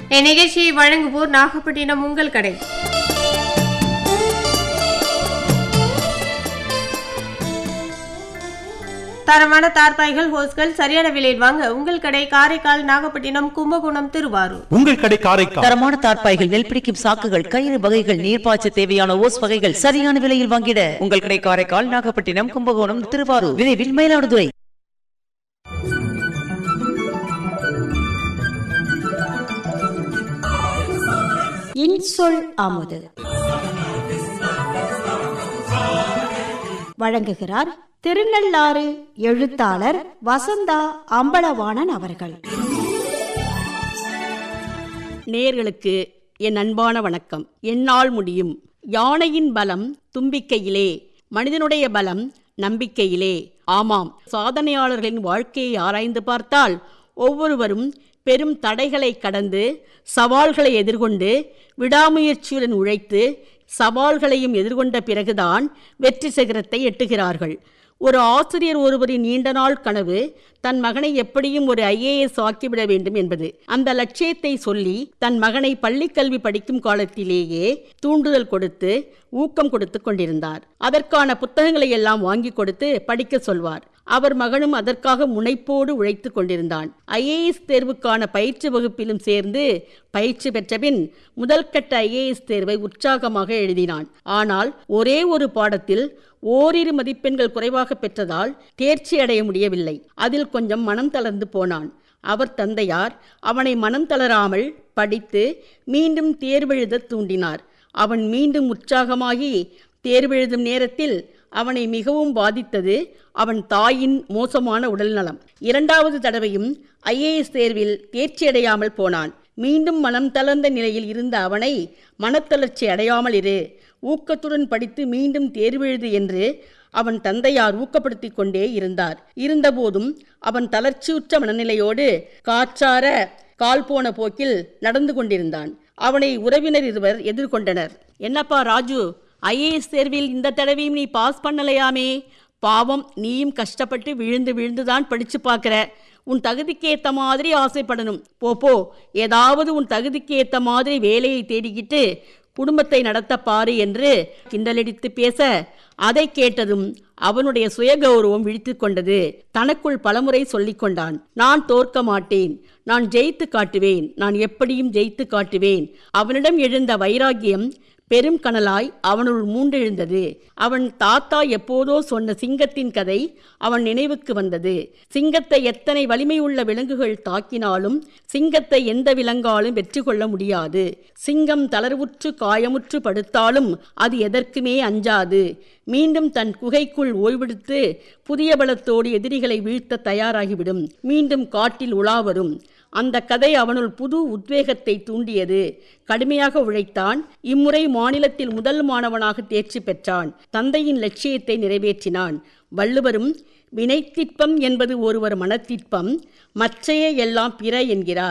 இந்நிகழ்ச்சியை வழங்குவோர் நாகப்பட்டினம் உங்கள் கடை தரமான தார்பாய்கள் ஹோஸ்கள் சரியான விலையில் வாங்க உங்கள் கடை காரைக்கால் நாகப்பட்டினம் கும்பகோணம் திருவாரூர் உங்கள் கடை காரைக்கால் தரமான தார்ப்பாய்கள் நெல் பிடிக்கும் சாக்குகள் கயிறு வகைகள் நீர்ப்பாய்ச்ச தேவையான ஓஸ் வகைகள் சரியான விலையில் வாங்கிட உங்கள் கடை காரைக்கால் நாகப்பட்டினம் கும்பகோணம் திருவாரூர் விரைவில் மயிலாடுதுறை இன்சொல் அமுது வழங்குகிறார் திருநள்ளாறு எழுத்தாளர் வசந்தா அம்பலவாணன் அவர்கள் நேர்களுக்கு என் அன்பான வணக்கம் என்னால் முடியும் யானையின் பலம் தும்பிக்கையிலே மனிதனுடைய பலம் நம்பிக்கையிலே ஆமாம் சாதனையாளர்களின் வாழ்க்கையை ஆராய்ந்து பார்த்தால் ஒவ்வொருவரும் பெரும் தடைகளை கடந்து சவால்களை எதிர்கொண்டு விடாமுயற்சியுடன் உழைத்து சவால்களையும் எதிர்கொண்ட பிறகுதான் வெற்றி சிகரத்தை எட்டுகிறார்கள் ஒரு ஆசிரியர் ஒருவரின் நீண்ட நாள் கனவு தன் மகனை எப்படியும் ஒரு ஐஏஎஸ் ஆக்கிவிட வேண்டும் என்பது அந்த லட்சியத்தை சொல்லி தன் மகனை பள்ளிக்கல்வி படிக்கும் காலத்திலேயே தூண்டுதல் கொடுத்து ஊக்கம் கொடுத்து கொண்டிருந்தார் அதற்கான புத்தகங்களை எல்லாம் வாங்கி கொடுத்து படிக்க சொல்வார் அவர் மகனும் அதற்காக முனைப்போடு உழைத்து கொண்டிருந்தான் ஐஏஎஸ் தேர்வுக்கான பயிற்சி வகுப்பிலும் சேர்ந்து பயிற்சி பெற்றபின் முதல் கட்ட ஐஏஎஸ் தேர்வை உற்சாகமாக எழுதினான் ஆனால் ஒரே ஒரு பாடத்தில் ஓரிரு மதிப்பெண்கள் குறைவாக பெற்றதால் தேர்ச்சி அடைய முடியவில்லை அதில் கொஞ்சம் மனம் தளர்ந்து போனான் அவர் தந்தையார் அவனை மனம் தளராமல் படித்து மீண்டும் தேர்வெழுத தூண்டினார் அவன் மீண்டும் உற்சாகமாகி தேர்வெழுதும் நேரத்தில் அவனை மிகவும் பாதித்தது அவன் தாயின் மோசமான உடல்நலம் இரண்டாவது தடவையும் ஐஏஎஸ் தேர்வில் தேர்ச்சியடையாமல் போனான் மீண்டும் மனம் தளர்ந்த நிலையில் இருந்த அவனை மனத்தளர்ச்சி அடையாமல் இரு ஊக்கத்துடன் படித்து மீண்டும் தேர்வெழுது என்று அவன் தந்தையார் ஊக்கப்படுத்தி கொண்டே இருந்தார் இருந்தபோதும் அவன் தளர்ச்சியுற்ற மனநிலையோடு காற்றார கால் போன போக்கில் நடந்து கொண்டிருந்தான் அவனை உறவினர் இருவர் எதிர்கொண்டனர் என்னப்பா ராஜு ஐஏஎஸ் தேர்வில் இந்த தடவையும் நீ பாஸ் பண்ணலையாமே பாவம் நீயும் கஷ்டப்பட்டு விழுந்து விழுந்துதான் படிச்சு பார்க்குற உன் தகுதிக்கு ஏத்த மாதிரி ஆசைப்படணும் போ போ ஏதாவது உன் தகுதிக்கு ஏத்த மாதிரி வேலையை தேடிக்கிட்டு குடும்பத்தை நடத்த பாரு என்று கிண்டலடித்து பேச அதை கேட்டதும் அவனுடைய சுயகௌரவம் விழித்து கொண்டது தனக்குள் பலமுறை சொல்லிக் கொண்டான் நான் தோற்க மாட்டேன் நான் ஜெயித்து காட்டுவேன் நான் எப்படியும் ஜெயித்து காட்டுவேன் அவனிடம் எழுந்த வைராகியம் பெரும் கனலாய் அவனுள் மூண்டெழுந்தது அவன் தாத்தா எப்போதோ சொன்ன சிங்கத்தின் கதை அவன் நினைவுக்கு வந்தது சிங்கத்தை எத்தனை வலிமை உள்ள விலங்குகள் தாக்கினாலும் சிங்கத்தை எந்த விலங்காலும் வெற்றி கொள்ள முடியாது சிங்கம் தளர்வுற்று காயமுற்று படுத்தாலும் அது எதற்குமே அஞ்சாது மீண்டும் தன் குகைக்குள் ஓய்வெடுத்து புதிய பலத்தோடு எதிரிகளை வீழ்த்த தயாராகிவிடும் மீண்டும் காட்டில் உலா வரும் அந்த கதை அவனுள் புது உத்வேகத்தை தூண்டியது கடுமையாக உழைத்தான் இம்முறை மாநிலத்தில் முதல் மாணவனாக தேர்ச்சி பெற்றான் தந்தையின் லட்சியத்தை நிறைவேற்றினான் வள்ளுவரும் வினைத்திற்பம் என்பது ஒருவர் மனத்திற்பம் மற்றைய எல்லாம் பிற என்கிறார்